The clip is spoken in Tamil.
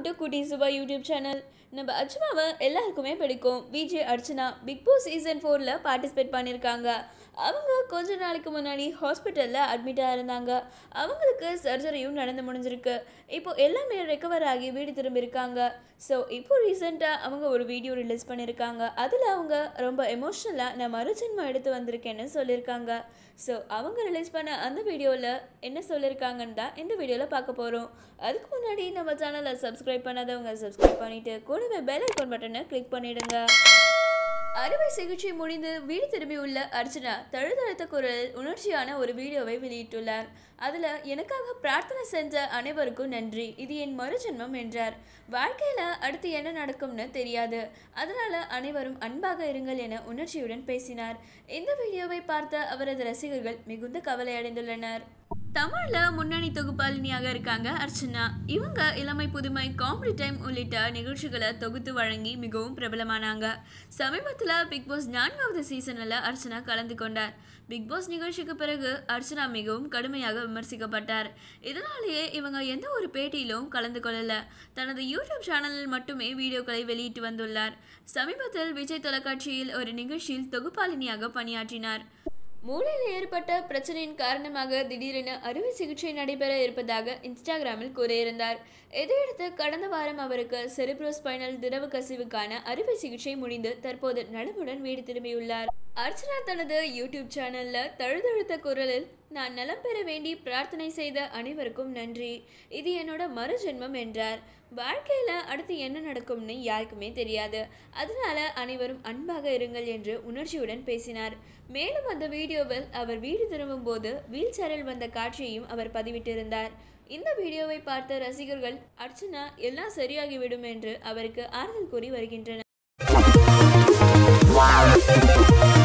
வெல்கம் டு குட்டி சுபா யூடியூப் சேனல் நம்ம அர்ச்சனாவை எல்லாருக்குமே பிடிக்கும் Vijay Archana Big Boss season ஃபோரில் பார்ட்டிசிபேட் பண்ணியிருக்காங்க அவங்க கொஞ்ச நாளைக்கு முன்னாடி ஹாஸ்பிட்டலில் அட்மிட்டாக இருந்தாங்க அவங்களுக்கு சர்ஜரியும் நடந்து முடிஞ்சிருக்கு இப்போ எல்லாமே ரெக்கவர் ஆகி வீடு திரும்பியிருக்காங்க ஸோ இப்போ ரீசெண்டாக அவங்க ஒரு வீடியோ ரிலீஸ் பண்ணியிருக்காங்க அதில் அவங்க ரொம்ப எமோஷ்னலாக நான் மறுஜென்மம் எடுத்து வந்திருக்கேன்னு சொல்லியிருக்காங்க ஸோ அவங்க ரிலீஸ் பண்ண அந்த வீடியோவில் என்ன சொல்லியிருக்காங்கன்னு தான் இந்த வீடியோவில் பார்க்க போகிறோம் அதுக்கு முன்னாடி நம்ம சேனலை சப்ஸ்கிரைப் பண்ணாதவங்க சப்ஸ்கிரைப் பண்ணிவிட்டு கூடவே பெல் ஐக்கான் பட்டனை கிளிக் பண்ணிவிடுங்க அறுவை சிகிச்சை முடிந்து வீடு திரும்பியுள்ள அர்ச்சனா தழுதழுத்த குரலில் உணர்ச்சியான ஒரு வீடியோவை வெளியிட்டுள்ளார் அதில் எனக்காக பிரார்த்தனை செஞ்ச அனைவருக்கும் நன்றி இது என் மறுஜென்மம் என்றார் வாழ்க்கையில் அடுத்து என்ன நடக்கும்னு தெரியாது அதனால அனைவரும் அன்பாக இருங்கள் என உணர்ச்சியுடன் பேசினார் இந்த வீடியோவை பார்த்த அவரது ரசிகர்கள் மிகுந்த கவலை அடைந்துள்ளனர் தமிழ்ல முன்னணி தொகுப்பாளினியாக இருக்காங்க அர்ச்சனா இவங்க இளமை புதுமை காமெடி டைம் உள்ளிட்ட நிகழ்ச்சிகளை தொகுத்து வழங்கி மிகவும் பிரபலமானாங்க சமீபத்தில் பிக் பாஸ் நான்காவது சீசனில் அர்ச்சனா கலந்து கொண்டார் பிக் பாஸ் நிகழ்ச்சிக்கு பிறகு அர்ச்சனா மிகவும் கடுமையாக விமர்சிக்கப்பட்டார் இதனாலேயே இவங்க எந்த ஒரு பேட்டியிலும் கலந்து கொள்ளல தனது யூடியூப் சேனலில் மட்டுமே வீடியோக்களை வெளியிட்டு வந்துள்ளார் சமீபத்தில் விஜய் தொலைக்காட்சியில் ஒரு நிகழ்ச்சியில் தொகுப்பாளினியாக பணியாற்றினார் மூளையில் ஏற்பட்ட பிரச்சனையின் காரணமாக திடீரென அறுவை சிகிச்சை நடைபெற இருப்பதாக இன்ஸ்டாகிராமில் கூறியிருந்தார் இதையடுத்து கடந்த வாரம் அவருக்கு செரிப்ரோஸ்பைனல் திரவ கசிவுக்கான அறுவை சிகிச்சை முடிந்து தற்போது நலமுடன் வீடு திரும்பியுள்ளார் அர்ச்சனா தனது யூடியூப் சேனல்ல தழுதழுத்த குரலில் நான் நலம் பெற வேண்டி பிரார்த்தனை செய்த அனைவருக்கும் நன்றி இது என்னோட மறுஜென்மம் என்றார் வாழ்க்கையில அடுத்து என்ன நடக்கும்னு யாருக்குமே தெரியாது அதனால அனைவரும் அன்பாக இருங்கள் என்று உணர்ச்சியுடன் பேசினார் மேலும் அந்த வீடியோவில் அவர் வீடு திரும்பும் போது வீல் சேரில் வந்த காட்சியையும் அவர் பதிவிட்டிருந்தார் இந்த வீடியோவை பார்த்த ரசிகர்கள் அர்ச்சனா எல்லாம் சரியாகிவிடும் என்று அவருக்கு ஆறுதல் கூறி வருகின்றனர்